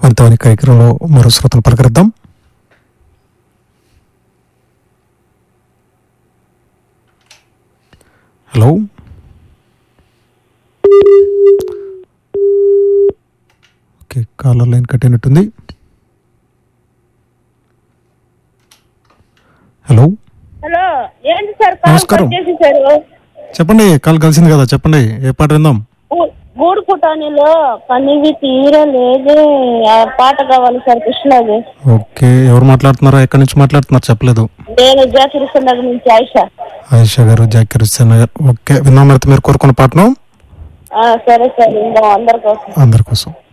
అంతవని కార్యక్రమంలో మరో శ్రోతను పలకరిద్దాం hello okay caller line cut అయినట్టుంది హలో హలో ఏంటి సార్ కాల్ నమస్కారం. కట్ చేసేసారు చెప్పండి కాల్ కలిసింది కదా చెప్పండి ఏ పాట విందాం గూ- గూడు పుటానిలో కనివి తీరలేదే ఆ పాట కావాలి సార్ కృష్ణది ఓకే ఎవరు మాట్లాడుతున్నారా ఎక్కడి నుంచి మాట్లాడుతున్నారు చెప్పలేదు నేను జాకిరిస్తున్న దగ్గర నుంచి ఆయిషా ఆయిషా గారు జాకిర్ హుస్సేన్ గారు ఓకే విన్నాం అయితే మీరు కోరుకున్న పాటను ఆ, సరే సార్ ఇందా అందరి కోసం అందరి కోసం